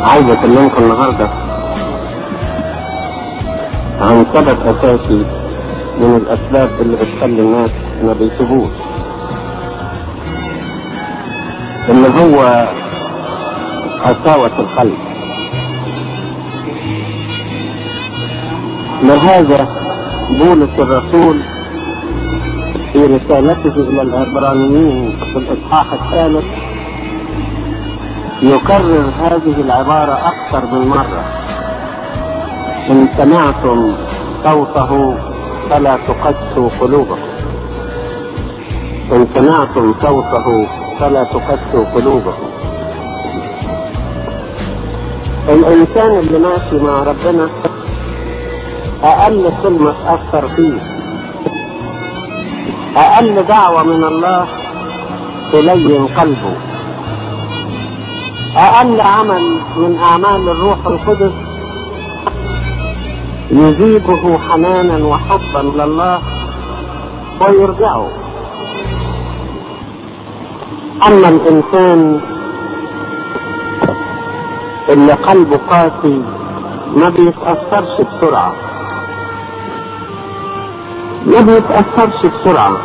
عايز اكلمكم النهارده عن سبب اساسي من الاسباب اللي بتخلي الناس ما بيتوبوش ان هو قساوة القلب لهذا بولس الرسول في رسالته الى العبرانيين في الاصحاح الثالث يكرر هذه العبارة أكثر من مرة إن سمعتم صوته فلا تقسوا قلوبكم إن سمعتم صوته فلا تقسوا قلوبكم الإنسان اللي ماشي مع ربنا أقل كلمة تأثر فيه أقل دعوة من الله تلين قلبه أقل عمل من أعمال الروح القدس يجيبه حنانا وحبا لله ويرجعه أما الإنسان اللي قلبه قاسي ما بيتأثرش بسرعة ما بيتأثرش بسرعة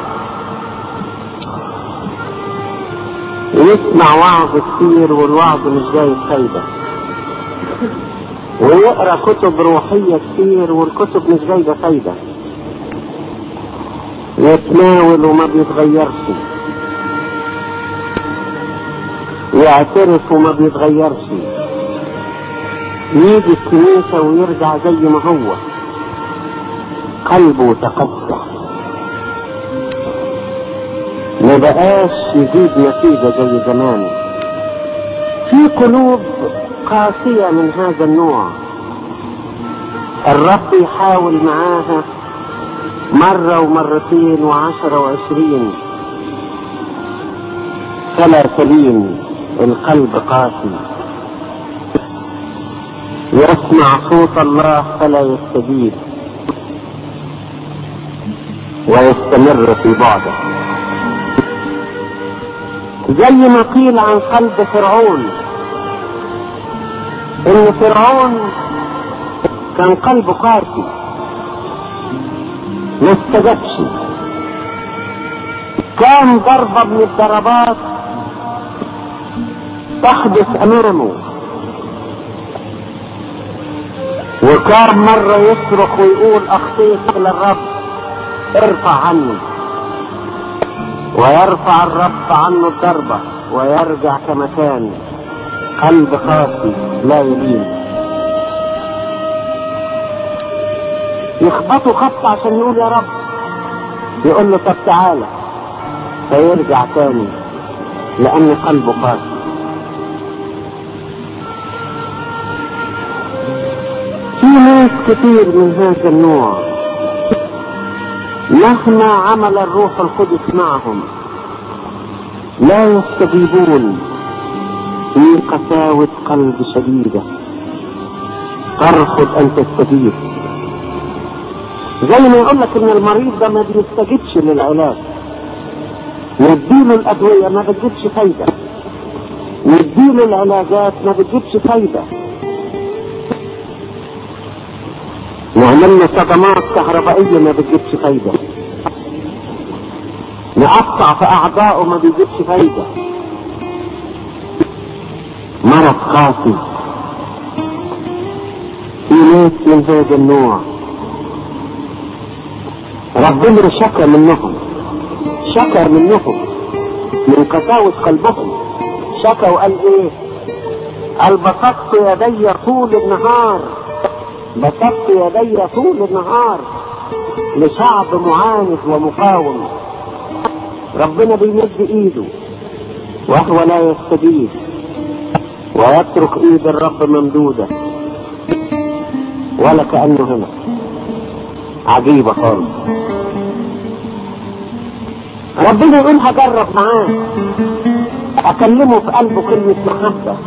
ويسمع وعظ كتير والوعظ مش جاي فايدة ويقرا كتب روحية كتير والكتب مش جايبة فايدة يتناول وما بيتغيرش يعترف وما بيتغيرش يجي الكنيسة ويرجع زي ما هو قلبه تقطع ما بقاش يجيب نتيجة زي زمان في قلوب قاسية من هذا النوع الرب يحاول معاها مرة ومرتين وعشرة وعشرين فلا سليم القلب قاسي يسمع صوت الله فلا يستجيب ويستمر في بعده زي ما قيل عن قلب فرعون ان فرعون كان قلبه قاسي ما استجابش كان ضربة من الضربات تحدث امامه وكان مرة يصرخ ويقول اخطيت الى الرب ارفع عني ويرفع الرب عنه الضربة ويرجع كما كان قلب قاسي لا يلين يخبطوا خط عشان يقول يا رب يقول له طب تعالى فيرجع تاني لأن قلبه قاسي في ناس كتير من هذا النوع مهما عمل الروح القدس معهم لا يستجيبون في قساوة قلب شديدة ترفض أن تستجيب زي ما يقول لك إن المريض ده ما بيستجيبش للعلاج نديله الأدوية ما بتجيبش فايدة نديله العلاجات ما بتجيبش فايدة نعمل صدمات كهربائية ما بتجيبش فايدة نقطع في أعضائه ما بيجيبش فايدة مرض قاسي في ناس من هذا النوع ربنا شكى منهم شكى منهم من قساوة قلبهم شكى وقال ايه قال بسطت يدي طول النهار بسطت يدي طول النهار لشعب معاند ومقاوم ربنا بيمد ايده وهو لا يستجيب ويترك ايد الرب ممدودة ولا كأنه هنا عجيبة خالص ربنا يقول هجرب معاه اكلمه في قلبه كلمة محبة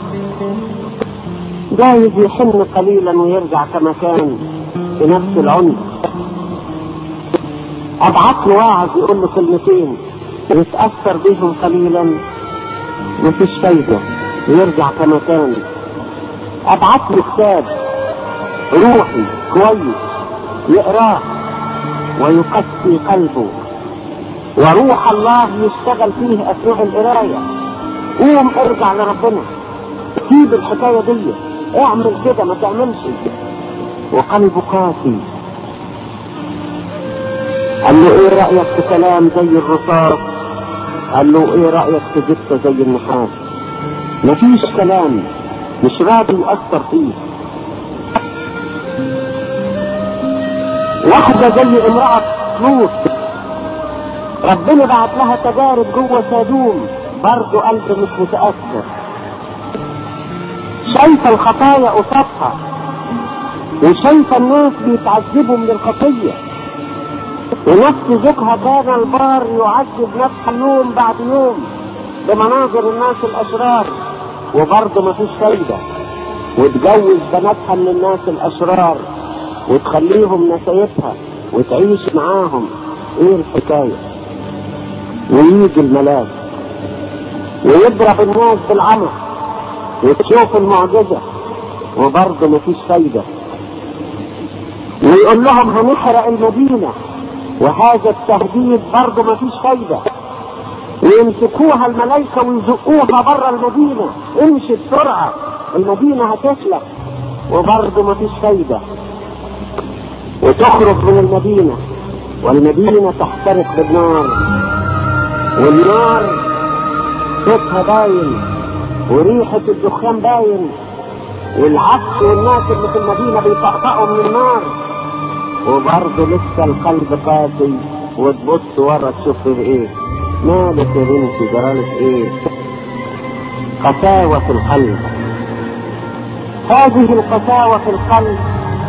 جايز يحن قليلا ويرجع كما كان بنفس العنف ابعت له واعظ يقول له كلمتين يتأثر بيهم قليلا مفيش فايدة ويرجع كما كان ابعت له كتاب روحي كويس يقراه ويقسي قلبه وروح الله يشتغل فيه اثناء القرايه قوم ارجع لربنا سيب الحكايه دي اعمل كده ما تعملش وقلبه قاسي قال له ايه رايك في كلام زي الرصاص قال له ايه رايك في جثه زي النحاس مفيش كلام مش راضي يأثر فيه واحدة زي امرأة لوط ربنا بعت لها تجارب جوه سادوم برضه قلب مش متأثر شايفة الخطايا قصادها وشايفة الناس بيتعذبوا من الخطية ونفس زوجها كان البار يعذب نفسه يوم بعد يوم بمناظر الناس الأشرار وبرضه مفيش فايدة وتجوز بناتها من الناس الأشرار وتخليهم نسايبها وتعيش معاهم ايه الحكاية ويجي الملاك ويضرب الناس بالعمى وتشوف المعجزة وبرضه مفيش فايدة ويقول لهم هنحرق المدينة وهذا التهديد برضه مفيش فايدة ويمسكوها الملائكة ويزقوها بره المدينة امشي بسرعة المدينة هتسلك وبرضه مفيش فايدة وتخرج من المدينة والمدينة تحترق بالنار والنار صوتها باين وريحة الدخان باين والعفش والناس اللي في المدينة بيطقطقوا من النار وبرضه لسه القلب قاسي وتبص ورا تشوف فيه ايه مالك يا بنتي جرالك ايه قساوة في القلب هذه القساوة في القلب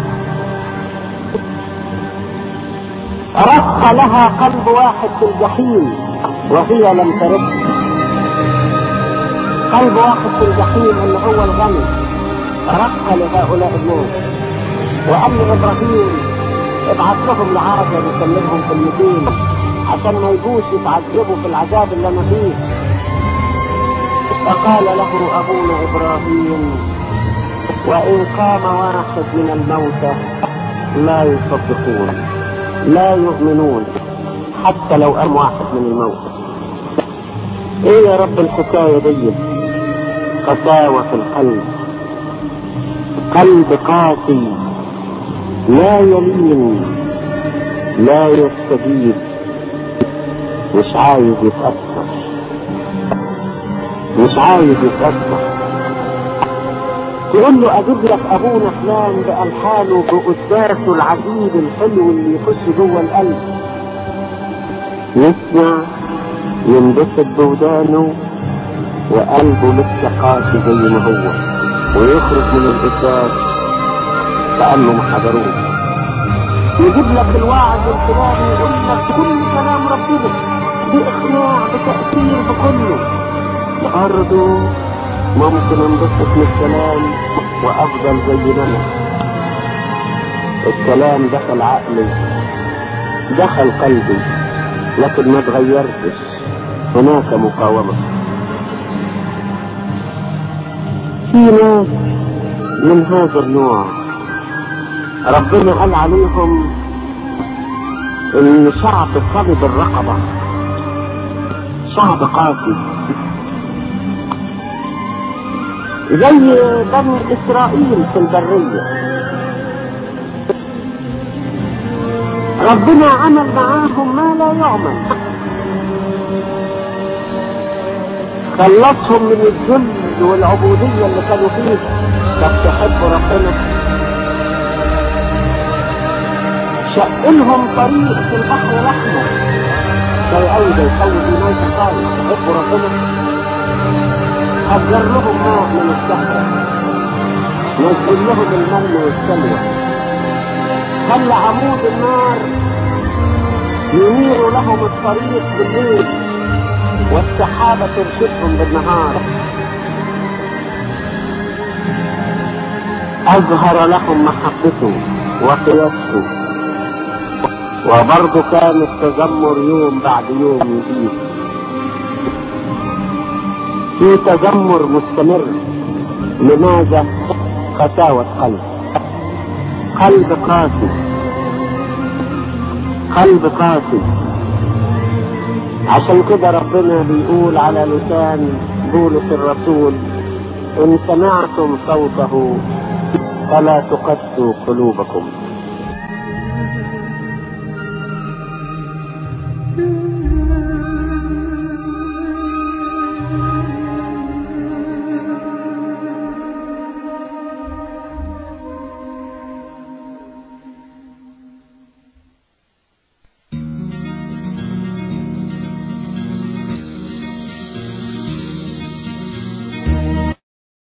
رق لها قلب واحد في الجحيم وهي لم ترد قلب واحد في الجحيم اللي هو الغني رق لهؤلاء الناس وقال لابراهيم ابعث لهم لعازر يكلمهم كلمتين عشان ما يجوش يتعذبوا في العذاب اللي انا فيه فقال له ابونا ابراهيم وان قام واحد من الموتى لا يصدقون لا يؤمنون حتى لو قام واحد من الموتى ايه يا رب الحكايه دي قساوه في القلب قلب قاسي لا يلين لا يستجيب مش عايز يتأثر مش عايز يتأثر تقول له أجيب لك أبونا فلان بألحانه بقداسه العجيب الحلو اللي يخش جوه القلب يسمع ينبسط بودانه وقلبه لسه قاسي زي ما هو ويخرج من القداس كأنه ما حضروش يجيب لك الوعظ الفلاني يقول لك كل كلام ربنا بإقناع بتأثير بكله برضه ممكن انبسط من الكلام وأفضل زي ما أنا الكلام دخل عقلي دخل قلبي لكن ما تغيرتش هناك مقاومة في ناس من هذا النوع ربنا قال عليهم ان شعب صلب الرقبة شعب قاسي زي بني اسرائيل في البرية ربنا عمل معاهم ما لا يعمل خلصهم من الذل والعبودية اللي كانوا فيه طب تحبوا ربنا شق لهم طريق في البحر الاحمر زي قوي زي قوي في ميت خالص تحبوا ربنا حذر لهم ماء من السهرة نزل لهم المن والسلوى خلى عمود النار ينير لهم الطريق بالليل والسحابة ترشدهم بالنهار أظهر لهم محبته وقيادته وبرضه كان التذمر يوم بعد يوم يزيد في تذمر مستمر لماذا قساوة قلب قلب قاسي قلب قاسي عشان كده ربنا بيقول على لسان بولس الرسول إن سمعتم صوته فلا تقسوا قلوبكم